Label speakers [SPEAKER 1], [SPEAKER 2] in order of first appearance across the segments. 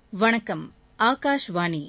[SPEAKER 1] வணக்கம் ஆகாஷ்வாணி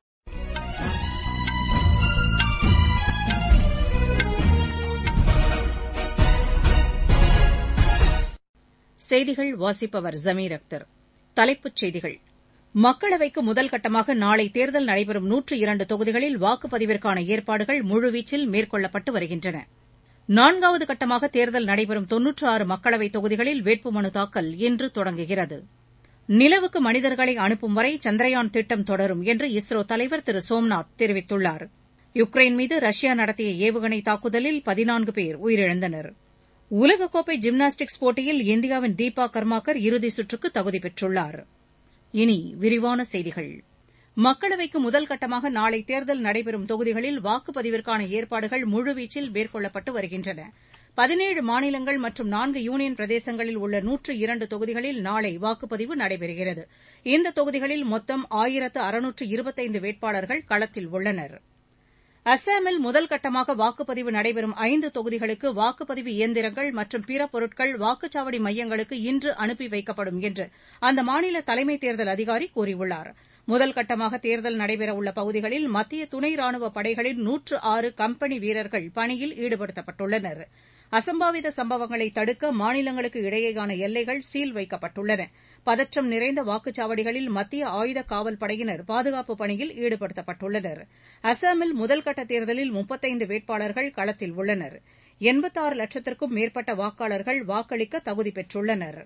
[SPEAKER 1] செய்திகள் வாசிப்பவர் ஜமீர் அக்தர் தலைப்புச் செய்திகள் மக்களவைக்கு முதல் கட்டமாக நாளை தேர்தல் நடைபெறும் நூற்று இரண்டு தொகுதிகளில் வாக்குப்பதிவிற்கான ஏற்பாடுகள் முழுவீச்சில் மேற்கொள்ளப்பட்டு வருகின்றன நான்காவது கட்டமாக தேர்தல் நடைபெறும் தொன்னூற்று ஆறு மக்களவைத் தொகுதிகளில் வேட்புமனு தாக்கல் இன்று தொடங்குகிறது நிலவுக்கு மனிதர்களை அனுப்பும் வரை சந்திரயான் திட்டம் தொடரும் என்று இஸ்ரோ தலைவர் திரு சோம்நாத் தெரிவித்துள்ளார் யுக்ரைன் மீது ரஷ்யா நடத்திய ஏவுகணை தாக்குதலில் பதினான்கு பேர் உயிரிழந்தனர் உலகக்கோப்பை ஜிம்னாஸ்டிக்ஸ் போட்டியில் இந்தியாவின் தீபா கர்மாக்கர் இறுதிச் சுற்றுக்கு தகுதி பெற்றுள்ளார் இனி விரிவான செய்திகள் மக்களவைக்கு முதல் கட்டமாக நாளை தேர்தல் நடைபெறும் தொகுதிகளில் வாக்குப்பதிவிற்கான ஏற்பாடுகள் முழுவீச்சில் மேற்கொள்ளப்பட்டு வருகின்றன பதினேழு மாநிலங்கள் மற்றும் நான்கு யூனியன் பிரதேசங்களில் உள்ள நூற்று இரண்டு தொகுதிகளில் நாளை வாக்குப்பதிவு நடைபெறுகிறது இந்த தொகுதிகளில் மொத்தம் ஆயிரத்து அறுநூற்று இருபத்தைந்து வேட்பாளர்கள் களத்தில் உள்ளனர் அஸ்ஸாமில் முதல் கட்டமாக வாக்குப்பதிவு நடைபெறும் ஐந்து தொகுதிகளுக்கு வாக்குப்பதிவு இயந்திரங்கள் மற்றும் பிற பொருட்கள் வாக்குச்சாவடி மையங்களுக்கு இன்று அனுப்பி வைக்கப்படும் என்று அந்த மாநில தலைமை தேர்தல் அதிகாரி கூறியுள்ளார் முதல் கட்டமாக தேர்தல் நடைபெறவுள்ள பகுதிகளில் மத்திய துணை ராணுவ படைகளின் நூற்று ஆறு கம்பெனி வீரர்கள் பணியில் ஈடுபடுத்தப்பட்டுள்ளனர் அசம்பாவித சம்பவங்களை தடுக்க மாநிலங்களுக்கு இடையேயான எல்லைகள் சீல் வைக்கப்பட்டுள்ளன பதற்றம் நிறைந்த வாக்குச்சாவடிகளில் மத்திய ஆயுத காவல் படையினர் பாதுகாப்பு பணியில் ஈடுபடுத்தப்பட்டுள்ளனர் அஸ்ஸாமில் முதல்கட்ட தேர்தலில் முப்பத்தைந்து வேட்பாளர்கள் களத்தில் உள்ளனர் எண்பத்தாறு லட்சத்திற்கும் மேற்பட்ட வாக்காளர்கள் வாக்களிக்க தகுதி பெற்றுள்ளனர்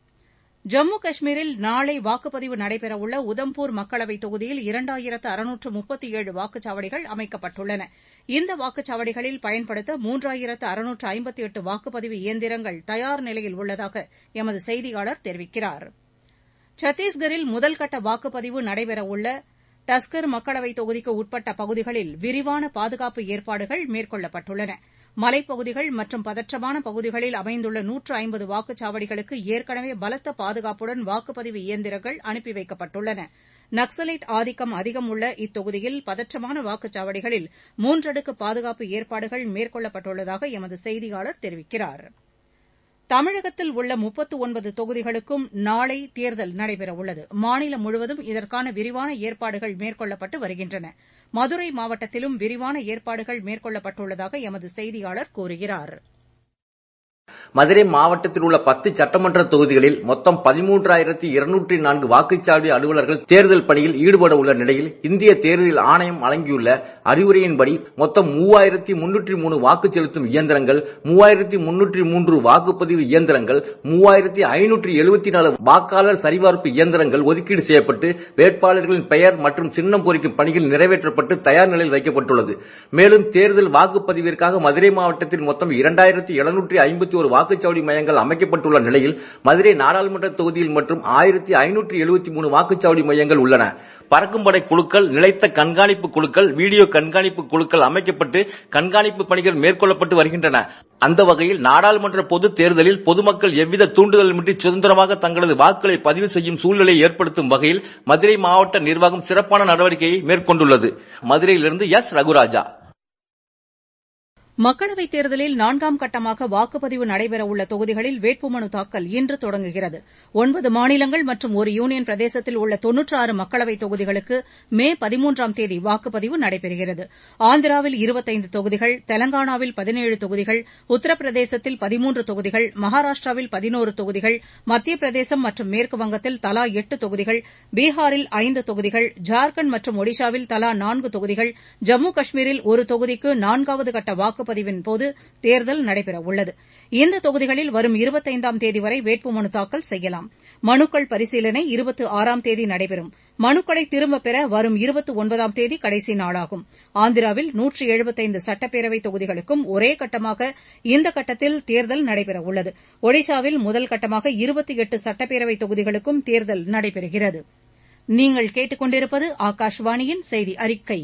[SPEAKER 1] ஜம்மு காஷ்மீரில் நாளை வாக்குப்பதிவு நடைபெறவுள்ள உதம்பூர் மக்களவைத் தொகுதியில் இரண்டாயிரத்து அறுநூற்று முப்பத்தி ஏழு வாக்குச்சாவடிகள் அமைக்கப்பட்டுள்ளன இந்த வாக்குச்சாவடிகளில் பயன்படுத்த மூன்றாயிரத்து அறுநூற்று ஐம்பத்தி எட்டு வாக்குப்பதிவு இயந்திரங்கள் தயார் நிலையில் உள்ளதாக எமது செய்தியாளர் தெரிவிக்கிறார் சத்தீஸ்கரில் முதல்கட்ட வாக்குப்பதிவு நடைபெறவுள்ள டஸ்கர் மக்களவைத் தொகுதிக்கு உட்பட்ட பகுதிகளில் விரிவான பாதுகாப்பு ஏற்பாடுகள் மேற்கொள்ளப்பட்டுள்ளன மலைப்பகுதிகள் மற்றும் பதற்றமான பகுதிகளில் அமைந்துள்ள நூற்று ஐம்பது வாக்குச்சாவடிகளுக்கு ஏற்கனவே பலத்த பாதுகாப்புடன் வாக்குப்பதிவு இயந்திரங்கள் அனுப்பி வைக்கப்பட்டுள்ளன நக்ஸலைட் ஆதிக்கம் அதிகம் உள்ள இத்தொகுதியில் பதற்றமான வாக்குச்சாவடிகளில் மூன்றடுக்கு பாதுகாப்பு ஏற்பாடுகள் மேற்கொள்ளப்பட்டுள்ளதாக எமது செய்தியாளர் தெரிவிக்கிறார் தமிழகத்தில் உள்ள முப்பத்து ஒன்பது தொகுதிகளுக்கும் நாளை தேர்தல் நடைபெறவுள்ளது மாநிலம் முழுவதும் இதற்கான விரிவான ஏற்பாடுகள் மேற்கொள்ளப்பட்டு வருகின்றன மதுரை மாவட்டத்திலும் விரிவான ஏற்பாடுகள் மேற்கொள்ளப்பட்டுள்ளதாக எமது செய்தியாளர் கூறுகிறார்
[SPEAKER 2] மதுரை மாவட்டத்தில் உள்ள பத்து சட்டமன்ற தொகுதிகளில் மொத்தம் பதிமூன்றாயிரத்தி இருநூற்றி நான்கு வாக்குச்சாவடி அலுவலர்கள் தேர்தல் பணியில் ஈடுபட உள்ள நிலையில் இந்திய தேர்தல் ஆணையம் வழங்கியுள்ள அறிவுரையின்படி மொத்தம் மூவாயிரத்தி முன்னூற்றி மூணு வாக்கு செலுத்தும் இயந்திரங்கள் மூவாயிரத்தி முன்னூற்றி மூன்று வாக்குப்பதிவு இயந்திரங்கள் மூவாயிரத்தி ஐநூற்றி எழுபத்தி நாலு வாக்காளர் சரிபார்ப்பு இயந்திரங்கள் ஒதுக்கீடு செய்யப்பட்டு வேட்பாளர்களின் பெயர் மற்றும் சின்னம் பொறிக்கும் பணிகள் நிறைவேற்றப்பட்டு தயார் நிலையில் வைக்கப்பட்டுள்ளது மேலும் தேர்தல் வாக்குப்பதிவிற்காக மதுரை மாவட்டத்தில் மொத்தம் இரண்டாயிரத்தி எழுநூற்றி ஐம்பத்தி ஒரு வாக்குச்சாவடி மையங்கள் அமைக்கப்பட்டுள்ள நிலையில் மதுரை நாடாளுமன்ற தொகுதியில் மற்றும் ஆயிரத்தி ஐநூற்றி எழுபத்தி மூணு வாக்குச்சாவடி மையங்கள் உள்ளன பறக்கும் படை குழுக்கள் நிலைத்த கண்காணிப்பு குழுக்கள் வீடியோ கண்காணிப்பு குழுக்கள் அமைக்கப்பட்டு கண்காணிப்பு பணிகள் மேற்கொள்ளப்பட்டு வருகின்றன அந்த வகையில் நாடாளுமன்ற பொது தேர்தலில் பொதுமக்கள் எவ்வித தூண்டுதலுமின்றி சுதந்திரமாக தங்களது வாக்குகளை பதிவு செய்யும் சூழ்நிலையை ஏற்படுத்தும் வகையில் மதுரை மாவட்ட நிர்வாகம் சிறப்பான நடவடிக்கையை மேற்கொண்டுள்ளது மதுரையிலிருந்து எஸ் ரகுராஜா
[SPEAKER 1] மக்களவைத் தேர்தலில் நான்காம் கட்டமாக வாக்குப்பதிவு நடைபெறவுள்ள தொகுதிகளில் வேட்புமனு தாக்கல் இன்று தொடங்குகிறது ஒன்பது மாநிலங்கள் மற்றும் ஒரு யூனியன் பிரதேசத்தில் உள்ள தொன்னூற்றாறு மக்களவைத் தொகுதிகளுக்கு மே பதிமூன்றாம் தேதி வாக்குப்பதிவு நடைபெறுகிறது ஆந்திராவில் இருபத்தைந்து தொகுதிகள் தெலங்கானாவில் பதினேழு தொகுதிகள் உத்தரப்பிரதேசத்தில் பதிமூன்று தொகுதிகள் மகாராஷ்டிராவில் பதினோரு தொகுதிகள் மத்திய பிரதேசம் மற்றும் மேற்குவங்கத்தில் தலா எட்டு தொகுதிகள் பீகாரில் ஐந்து தொகுதிகள் ஜார்க்கண்ட் மற்றும் ஒடிஷாவில் தலா நான்கு தொகுதிகள் ஜம்மு காஷ்மீரில் ஒரு தொகுதிக்கு நான்காவது கட்ட வாக்கு வாக்குப்பதிவின்போது தேர்தல் நடைபெறவுள்ளது இந்த தொகுதிகளில் வரும் இருபத்தைந்தாம் தேதி வரை வேட்புமனு தாக்கல் செய்யலாம் மனுக்கள் பரிசீலனை இருபத்து ஆறாம் தேதி நடைபெறும் மனுக்களை திரும்பப் பெற வரும் இருபத்து ஒன்பதாம் தேதி கடைசி நாளாகும் ஆந்திராவில் நூற்று எழுபத்தைந்து சட்டப்பேரவை தொகுதிகளுக்கும் ஒரே கட்டமாக இந்த கட்டத்தில் தேர்தல் நடைபெறவுள்ளது ஒடிஷாவில் முதல் கட்டமாக இருபத்தி எட்டு சட்டப்பேரவை தொகுதிகளுக்கும் தேர்தல் நடைபெறுகிறது நீங்கள் கேட்டுக்கொண்டிருப்பது ஆகாஷவாணியின் செய்தி அறிக்கை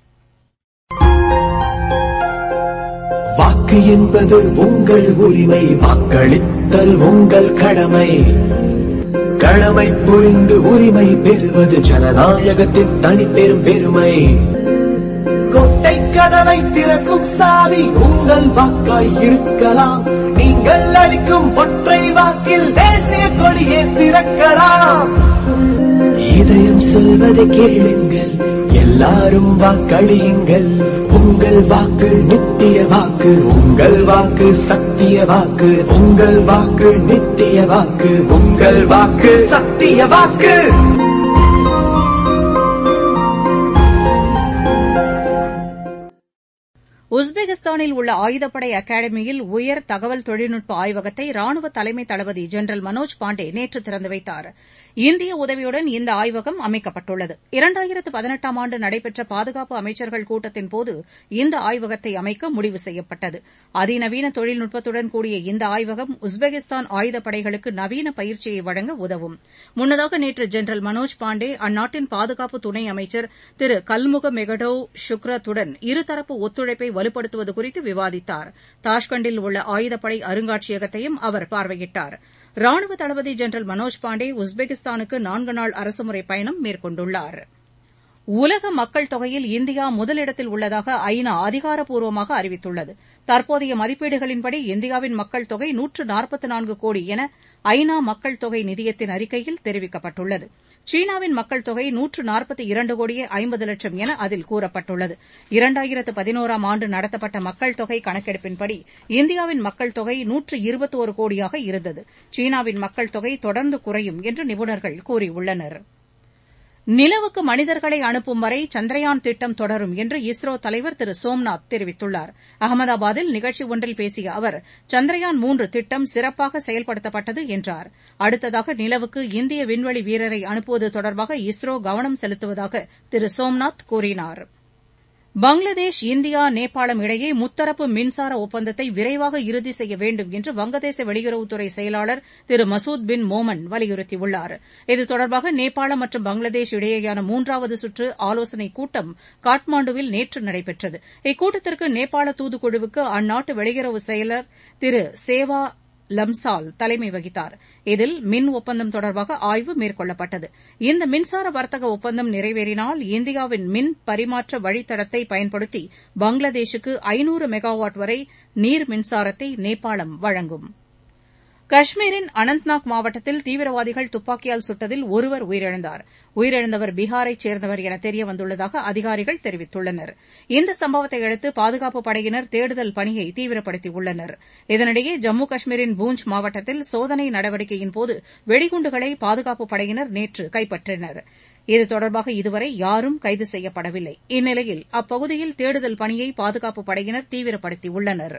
[SPEAKER 3] வாக்கு என்பது உங்கள் உரிமை வாக்களித்தல் உங்கள் கடமை கடமை புரிந்து உரிமை பெறுவது ஜனநாயகத்தின் தனிப்பெரும் பெருமை கொட்டை கதவை திறக்கும் சாவி உங்கள் வாக்காய் இருக்கலாம் நீங்கள் அளிக்கும் ஒற்றை வாக்கில் தேசிய கொடியே சிறக்கலாம் இதயம் சொல்வதை கேளுங்கள் எல்லாரும் வாக்களியுங்கள் உங்கள் வாக்கு நித்திய வாக்கு உங்கள் வாக்கு சத்திய வாக்கு உங்கள் வாக்கு நித்திய வாக்கு உங்கள் வாக்கு சத்திய வாக்கு
[SPEAKER 1] உஸ்பெகிஸ்தானில் உள்ள ஆயுதப்படை அகாடமியில் உயர் தகவல் தொழில்நுட்ப ஆய்வகத்தை ராணுவ தலைமை தளபதி ஜெனரல் மனோஜ் பாண்டே நேற்று திறந்து வைத்தார் இந்திய உதவியுடன் இந்த ஆய்வகம் அமைக்கப்பட்டுள்ளது இரண்டாயிரத்து பதினெட்டாம் ஆண்டு நடைபெற்ற பாதுகாப்பு அமைச்சர்கள் கூட்டத்தின்போது இந்த ஆய்வகத்தை அமைக்க முடிவு செய்யப்பட்டது அதிநவீன தொழில்நுட்பத்துடன் கூடிய இந்த ஆய்வகம் உஸ்பெகிஸ்தான் ஆயுதப்படைகளுக்கு நவீன பயிற்சியை வழங்க உதவும் முன்னதாக நேற்று ஜெனரல் மனோஜ் பாண்டே அந்நாட்டின் பாதுகாப்பு துணை அமைச்சர் திரு கல்முக மெகடோவ் ஷுக்ரத்துடன் இருதரப்பு ஒத்துழைப்பை வலுப்படுத்துவது குறித்து விவாதித்தார் தாஷ்கண்டில் உள்ள ஆயுதப்படை அருங்காட்சியகத்தையும் அவர் பார்வையிட்டார் ராணுவ தளபதி ஜெனரல் மனோஜ் பாண்டே உஸ்பெகிஸ்தானுக்கு நான்கு நாள் அரசுமுறை பயணம் மேற்கொண்டுள்ளார் உலக மக்கள் தொகையில் இந்தியா முதலிடத்தில் உள்ளதாக ஐநா அதிகாரப்பூர்வமாக அறிவித்துள்ளது தற்போதைய மதிப்பீடுகளின்படி இந்தியாவின் மக்கள் தொகை நூற்று நாற்பத்து நான்கு கோடி என ஐநா மக்கள் தொகை நிதியத்தின் அறிக்கையில் தெரிவிக்கப்பட்டுள்ளது சீனாவின் மக்கள் தொகை நூற்று நாற்பத்தி இரண்டு கோடியே ஐம்பது லட்சம் என அதில் கூறப்பட்டுள்ளது இரண்டாயிரத்து பதினோராம் ஆண்டு நடத்தப்பட்ட மக்கள் தொகை கணக்கெடுப்பின்படி இந்தியாவின் மக்கள் தொகை நூற்று இருபத்தோரு கோடியாக இருந்தது சீனாவின் மக்கள் தொகை தொடர்ந்து குறையும் என்று நிபுணர்கள் கூறியுள்ளனா் நிலவுக்கு மனிதர்களை அனுப்பும் வரை சந்திரயான் திட்டம் தொடரும் என்று இஸ்ரோ தலைவர் திரு சோம்நாத் தெரிவித்துள்ளார் அகமதாபாத்தில் நிகழ்ச்சி ஒன்றில் பேசிய அவர் சந்திரயான் மூன்று திட்டம் சிறப்பாக செயல்படுத்தப்பட்டது என்றார் அடுத்ததாக நிலவுக்கு இந்திய விண்வெளி வீரரை அனுப்புவது தொடர்பாக இஸ்ரோ கவனம் செலுத்துவதாக திரு சோம்நாத் கூறினார் பங்களாதேஷ் இந்தியா நேபாளம் இடையே முத்தரப்பு மின்சார ஒப்பந்தத்தை விரைவாக இறுதி செய்ய வேண்டும் என்று வங்கதேச வெளியுறவுத்துறை செயலாளர் திரு மசூத் பின் மோமன் வலியுறுத்தியுள்ளார் இது தொடர்பாக நேபாளம் மற்றும் பங்களாதேஷ் இடையேயான மூன்றாவது சுற்று ஆலோசனைக் கூட்டம் காட்மாண்டுவில் நேற்று நடைபெற்றது இக்கூட்டத்திற்கு நேபாள தூதுக்குழுவுக்கு அந்நாட்டு வெளியுறவு செயலர் திரு சேவா லம்சால் தலைமை வகித்தார் இதில் மின் ஒப்பந்தம் தொடர்பாக ஆய்வு மேற்கொள்ளப்பட்டது இந்த மின்சார வர்த்தக ஒப்பந்தம் நிறைவேறினால் இந்தியாவின் மின் பரிமாற்ற வழித்தடத்தை பயன்படுத்தி பங்களாதேஷுக்கு ஐநூறு மெகாவாட் வரை நீர் மின்சாரத்தை நேபாளம் வழங்கும் காஷ்மீரின் அனந்த்நாக் மாவட்டத்தில் தீவிரவாதிகள் துப்பாக்கியால் சுட்டதில் ஒருவர் உயிரிழந்தார் உயிரிழந்தவர் பீகாரைச் சேர்ந்தவர் என தெரியவந்துள்ளதாக அதிகாரிகள் தெரிவித்துள்ளனர் இந்த சம்பவத்தை அடுத்து பாதுகாப்புப் படையினர் தேடுதல் பணியை தீவிரப்படுத்தியுள்ளனர் இதனிடையே ஜம்மு காஷ்மீரின் பூஞ்ச் மாவட்டத்தில் சோதனை நடவடிக்கையின்போது வெடிகுண்டுகளை பாதுகாப்புப் படையினர் நேற்று கைப்பற்றினர் இது தொடர்பாக இதுவரை யாரும் கைது செய்யப்படவில்லை இந்நிலையில் அப்பகுதியில் தேடுதல் பணியை பாதுகாப்புப் படையினர் தீவிரப்படுத்தியுள்ளனா்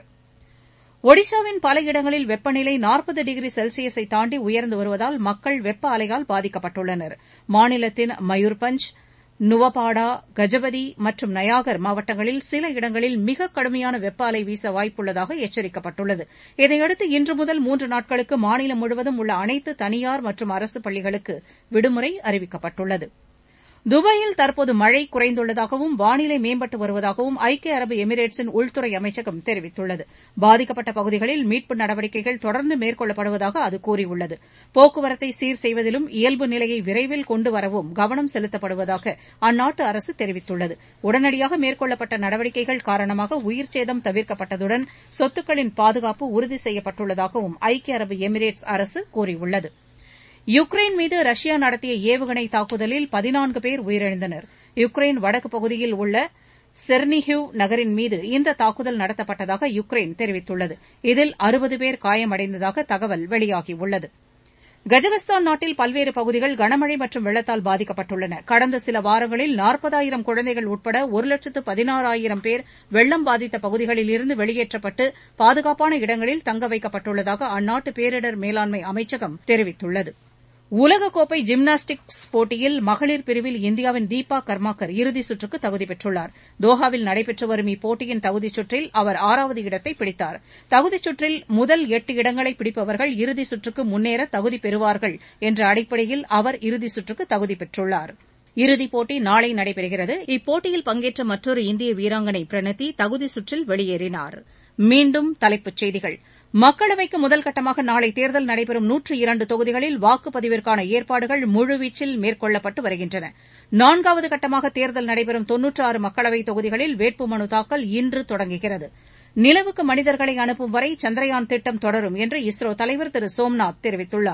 [SPEAKER 1] ஒடிஷாவின் பல இடங்களில் வெப்பநிலை நாற்பது டிகிரி செல்சியஸை தாண்டி உயர்ந்து வருவதால் மக்கள் வெப்ப அலையால் பாதிக்கப்பட்டுள்ளனர் மாநிலத்தின் மயூர்பஞ்ச் நுவபாடா கஜபதி மற்றும் நயாகர் மாவட்டங்களில் சில இடங்களில் மிக கடுமையான வெப்ப அலை வீச வாய்ப்புள்ளதாக எச்சரிக்கப்பட்டுள்ளது இதையடுத்து இன்று முதல் மூன்று நாட்களுக்கு மாநிலம் முழுவதும் உள்ள அனைத்து தனியார் மற்றும் அரசு பள்ளிகளுக்கு விடுமுறை அறிவிக்கப்பட்டுள்ளது துபாயில் தற்போது மழை குறைந்துள்ளதாகவும் வானிலை மேம்பட்டு வருவதாகவும் ஐக்கிய அரபு எமிரேட்ஸின் உள்துறை அமைச்சகம் தெரிவித்துள்ளது பாதிக்கப்பட்ட பகுதிகளில் மீட்பு நடவடிக்கைகள் தொடர்ந்து மேற்கொள்ளப்படுவதாக அது கூறியுள்ளது போக்குவரத்தை சீர் செய்வதிலும் இயல்பு நிலையை விரைவில் கொண்டு வரவும் கவனம் செலுத்தப்படுவதாக அந்நாட்டு அரசு தெரிவித்துள்ளது உடனடியாக மேற்கொள்ளப்பட்ட நடவடிக்கைகள் காரணமாக உயிர்ச்சேதம் தவிர்க்கப்பட்டதுடன் சொத்துக்களின் பாதுகாப்பு உறுதி செய்யப்பட்டுள்ளதாகவும் ஐக்கிய அரபு எமிரேட்ஸ் அரசு கூறியுள்ளது யுக்ரைன் மீது ரஷ்யா நடத்திய ஏவுகணை தாக்குதலில் பதினான்கு பேர் உயிரிழந்தனர் யுக்ரைன் வடக்கு பகுதியில் உள்ள செர்னிஹிவ் நகரின் மீது இந்த தாக்குதல் நடத்தப்பட்டதாக யுக்ரைன் தெரிவித்துள்ளது இதில் அறுபது பேர் காயமடைந்ததாக தகவல் வெளியாகியுள்ளது கஜகஸ்தான் நாட்டில் பல்வேறு பகுதிகள் கனமழை மற்றும் வெள்ளத்தால் பாதிக்கப்பட்டுள்ளன கடந்த சில வாரங்களில் நாற்பதாயிரம் குழந்தைகள் உட்பட ஒரு லட்சத்து பதினாறாயிரம் பேர் வெள்ளம் பாதித்த பகுதிகளிலிருந்து வெளியேற்றப்பட்டு பாதுகாப்பான இடங்களில் தங்க வைக்கப்பட்டுள்ளதாக அந்நாட்டு பேரிடர் மேலாண்மை அமைச்சகம் தெரிவித்துள்ளது உலகக்கோப்பை ஜிம்னாஸ்டிக்ஸ் போட்டியில் மகளிர் பிரிவில் இந்தியாவின் தீபா கர்மாக்கர் இறுதிச் சுற்றுக்கு தகுதி பெற்றுள்ளார் தோஹாவில் நடைபெற்று வரும் இப்போட்டியின் தகுதிச் சுற்றில் அவர் ஆறாவது இடத்தை பிடித்தார் தகுதிச் சுற்றில் முதல் எட்டு இடங்களை பிடிப்பவர்கள் இறுதிச் சுற்றுக்கு முன்னேற தகுதி பெறுவார்கள் என்ற அடிப்படையில் அவர் இறுதிச் சுற்றுக்கு தகுதி பெற்றுள்ளார் இறுதிப் போட்டி நாளை நடைபெறுகிறது இப்போட்டியில் பங்கேற்ற மற்றொரு இந்திய வீராங்கனை பிரணதி தகுதி சுற்றில் வெளியேறினார் மீண்டும் தலைப்புச் செய்திகள் மக்களவைக்கு முதல் கட்டமாக நாளை தேர்தல் நடைபெறும் நூற்று இரண்டு தொகுதிகளில் வாக்குப்பதிவிற்கான ஏற்பாடுகள் முழுவீச்சில் மேற்கொள்ளப்பட்டு வருகின்றன நான்காவது கட்டமாக தேர்தல் நடைபெறும் தொன்னூற்றாறு மக்களவைத் தொகுதிகளில் வேட்புமனு தாக்கல் இன்று தொடங்குகிறது நிலவுக்கு மனிதர்களை அனுப்பும் வரை சந்திரயான் திட்டம் தொடரும் என்று இஸ்ரோ தலைவர் திரு சோம்நாத் தெரிவித்துள்ளார்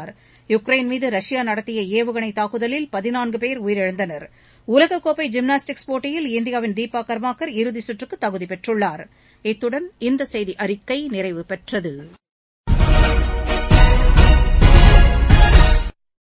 [SPEAKER 1] யுக்ரைன் மீது ரஷ்யா நடத்திய ஏவுகணை தாக்குதலில் பதினான்கு பேர் உயிரிழந்தனர் உலகக்கோப்பை ஜிம்னாஸ்டிக்ஸ் போட்டியில் இந்தியாவின் தீபா கர்மாக்கர் இறுதிச் சுற்றுக்கு தகுதி பெற்றுள்ளார் இத்துடன் இந்த செய்தி அறிக்கை நிறைவு பெற்றது